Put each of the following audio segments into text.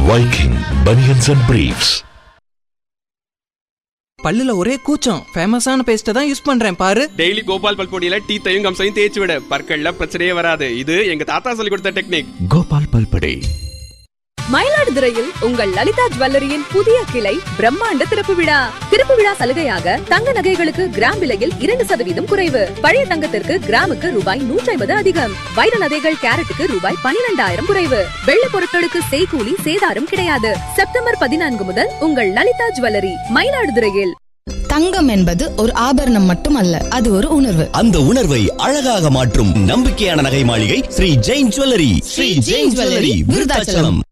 Viking Bunions and Briefs. பல்லுல ஒரே கூச்சம் ஃபேமஸான பேஸ்ட்டை தான் யூஸ் பண்றேன் பாரு டெய்லி கோபால் பல்பொடியில டீத்தையும் கம்சையும் தேய்ச்சி விட பற்கள்ல பிரச்சனையே வராது இது எங்க தாத்தா சொல்லி கொடுத்த டெக்னிக் கோபால் பல்படே மயிலாடுதுறையில் உங்கள் லலிதா ஜுவல்லரியின் புதிய கிளை பிரம்மாண்ட திறப்பு விழா திறப்பு விழா சலுகையாக தங்க நகைகளுக்கு கிராம் விலையில் இரண்டு சதவீதம் குறைவு பழைய தங்கத்திற்கு கிராமுக்கு ரூபாய் நூற்றி ஐம்பது அதிகம் வைர நகைகள் கேரட்டுக்கு ரூபாய் பனிரெண்டாயிரம் குறைவு வெள்ளி பொருட்களுக்கு செய்கூலி சேதாரம் கிடையாது செப்டம்பர் பதினான்கு முதல் உங்கள் லலிதா ஜுவல்லரி மயிலாடுதுறையில் தங்கம் என்பது ஒரு ஆபரணம் மட்டுமல்ல அது ஒரு உணர்வு அந்த உணர்வை அழகாக மாற்றும் நம்பிக்கையான நகை மாளிகை ஸ்ரீ ஜெயின் ஜுவல்லரி ஸ்ரீ ஜெயின் ஜுவல்லரி விருதாச்சலம்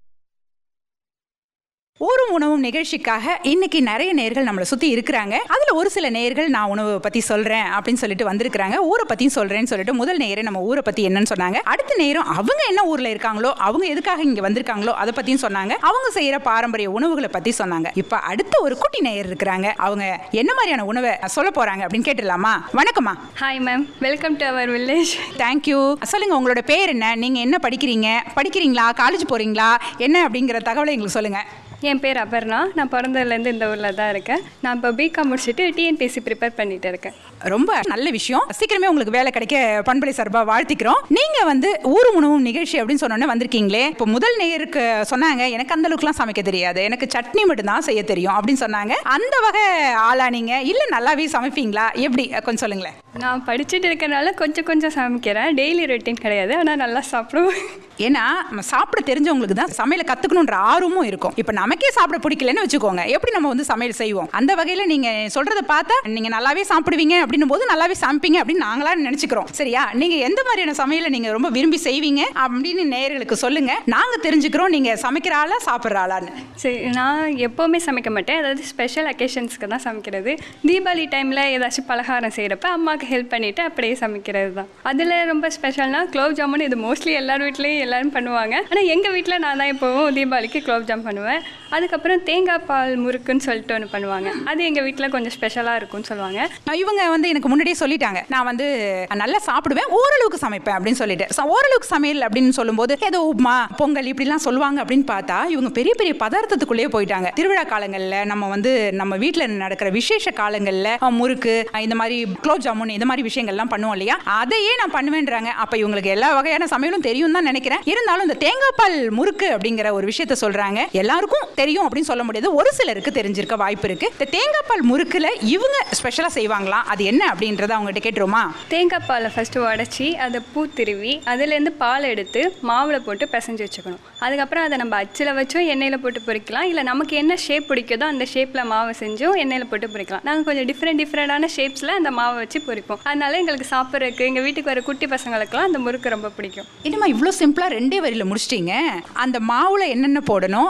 ஊரும் உணவும் நிகழ்ச்சிக்காக இன்னைக்கு நிறைய நேர்கள் நம்மளை சுத்தி இருக்கிறாங்க அதுல ஒரு சில நேர்கள் நான் உணவு பத்தி சொல்றேன் அப்படின்னு சொல்லிட்டு வந்திருக்கிறாங்க ஊரை பத்தியும் சொல்றேன்னு சொல்லிட்டு முதல் நேரே நம்ம ஊரை பத்தி என்னன்னு சொன்னாங்க அடுத்த நேரம் அவங்க என்ன ஊர்ல இருக்காங்களோ அவங்க எதுக்காக இங்க வந்திருக்காங்களோ அதை பத்தியும் சொன்னாங்க அவங்க செய்யற பாரம்பரிய உணவுகளை பத்தி சொன்னாங்க இப்ப அடுத்த ஒரு குட்டி நேயர் இருக்கிறாங்க அவங்க என்ன மாதிரியான உணவை சொல்ல போறாங்க அப்படின்னு கேட்டுடலாமா வணக்கம்மா hi ma'am welcome to our village thank you சொல்லுங்க உங்களோட பேர் என்ன நீங்க என்ன படிக்கிறீங்க படிக்கிறீங்களா காலேஜ் போறீங்களா என்ன அப்படிங்கிற தகவலை எங்களுக்கு சொல்லுங்க என் பேர் அபர்ணா நான் பிறந்ததுலேருந்து இந்த ஊரில் தான் இருக்கேன் நான் இப்போ பிகாம் முடிச்சுட்டு டிஎன்பிஎஸ்சி ப்ரிப்பேர் பண்ணிட்டு இருக்கேன் ரொம்ப நல்ல விஷயம் சீக்கிரமே உங்களுக்கு வேலை கிடைக்க பண்பலை சார்பா வாழ்த்திக்கிறோம் நீங்க வந்து ஊரு உணவும் நிகழ்ச்சி அப்படின்னு சொன்னோன்னே வந்திருக்கீங்களே இப்போ முதல் நேருக்கு சொன்னாங்க எனக்கு அந்த அளவுக்குலாம் சமைக்க தெரியாது எனக்கு சட்னி மட்டும் தான் செய்ய தெரியும் அப்படின்னு சொன்னாங்க அந்த வகை ஆளா நீங்க இல்ல நல்லாவே சமைப்பீங்களா எப்படி கொஞ்சம் சொல்லுங்களேன் நான் படிச்சுட்டு இருக்கறனால கொஞ்சம் கொஞ்சம் சமைக்கிறேன் டெய்லி ரொட்டீன் கிடையாது ஆனால் நல்லா சாப்பிடுவேன் ஏன்னா நம்ம சாப்பிட தெரிஞ்சவங்களுக்கு தான் சமையலை கத்துக்கணுன்ற ஆர்வமும் இருக்கும் இப்போ நமக்கே சாப்பிட பிடிக்கலன்னு வச்சுக்கோங்க எப்படி நம்ம வந்து சமையல் செய்வோம் அந்த வகையில நீங்க சொல்றத பார்த்தா நீங்க நல்லாவே சாப்பிடுவீங்க அப்படின்னும் போது நல்லாவே சமைப்பீங்க அப்படின்னு நாங்களா நினைச்சுக்கிறோம் சரியா நீங்க எந்த மாதிரியான சமையலை நீங்க ரொம்ப விரும்பி செய்வீங்க அப்படின்னு நேயர்களுக்கு சொல்லுங்க நாங்க தெரிஞ்சுக்கிறோம் நீங்க சமைக்கிற ஆளா சாப்பிட்ற ஆளான்னு சரி நான் எப்போவுமே சமைக்க மாட்டேன் அதாவது ஸ்பெஷல் அக்கேஷன்ஸ்க்கு தான் சமைக்கிறது தீபாவளி டைமில் ஏதாச்சும் பலகாரம் செய்கிறப்ப அம்மாவுக்கு ஹெல்ப் பண்ணிவிட்டு அப்படியே சமைக்கிறது தான் அதில் ரொம்ப ஸ்பெஷல்னா குலோப் ஜாமுன் இது மோஸ்ட்லி எல்லார் வீட்லேயும் எல்லாரும் பண்ணுவாங்க ஆனால் எங்கள் வீட்டில் நான் தான் எப்போவும் தீபாவளிக்கு குலோப் ஜாம் பண்ணுவேன் அதுக்கப்புறம் தேங்காய் பால் முறுக்குன்னு சொல்லிட்டு ஒன்று பண்ணுவாங்க அது எங்கள் வீட்டில் கொஞ்சம் ஸ்பெஷலாக இருக்கும்னு சொல்லுவாங்க இவங்க வந்து எனக்கு முன்னாடியே சொல்லிட்டாங்க நான் வந்து நல்லா சாப்பிடுவேன் ஓரளவுக்கு சமைப்பேன் அப்படின்னு சொல்லிட்டு ச- ஓரளவுக்கு சமையல் அப்படின்னு சொல்லும்போது ஏதோ உப்மா பொங்கல் இப்படிலாம் சொல்லுவாங்க அப்படின்னு பார்த்தா இவங்க பெரிய பெரிய பதார்த்தத்துக்குள்ளேயே போயிட்டாங்க திருவிழா காலங்களில் நம்ம வந்து நம்ம வீட்டில் நடக்கிற விசேஷ காலங்களில் அஹ், முறுக்கு அஹ், இந்த மாதிரி குலோப் ஜாமுன் இந்த மாதிரி விஷயங்கள்லாம் பண்ணுவோம் இல்லையா அதையே நான் பண்ணுவேன்றாங்க அப்போ இவங்களுக்கு எல்லா வகையான சமையலும் தெரியும் தான் நினைக்கிறேன் இருந்தாலும் இந்த தேங்காய் பால் முறுக்கு அப்படிங்கிற ஒரு விஷயத்த சொல்றாங்க எல்லாருக்கும் தெரியும் அப்படின்னு சொல்ல முடியாது ஒரு சிலருக்கு தெரிஞ்சிருக்க வாய்ப்பு இருக்கு இந்த தேங்காய் பால் முறுக்குல இவங்க ஸ்பெஷலா செய்வாங்களாம் அது என்ன அப்படின்றத அவங்ககிட்ட கேட்டுருமா தேங்காய் பாலை ஃபஸ்ட்டு உடச்சி அதை பூ திருவி அதுலேருந்து பால் எடுத்து மாவில் போட்டு பிசைஞ்சு வச்சுக்கணும் அதுக்கப்புறம் அதை நம்ம அச்சில் வச்சும் எண்ணெயில் போட்டு பொரிக்கலாம் இல்லை நமக்கு என்ன ஷேப் பிடிக்குதோ அந்த ஷேப்பில் மாவை செஞ்சும் எண்ணெயில் போட்டு பொரிக்கலாம் நாங்கள் கொஞ்சம் டிஃப்ரெண்ட் டிஃப்ரெண்டான ஷேப்ஸில் அந்த மாவை வச்சு பொரிப்போம் அதனால எங்களுக்கு சாப்பிட்றதுக்கு எங்கள் வீட்டுக்கு வர குட்டி பசங்களுக்குலாம் அந்த முறுக்கு ரொம்ப பிடிக்கும் என்னம்மா இவ்வளோ சிம்பிளா ரெண்டே வரியில முடிச்சிட்டீங்க அந்த மாவுல என்னென்ன போடணும்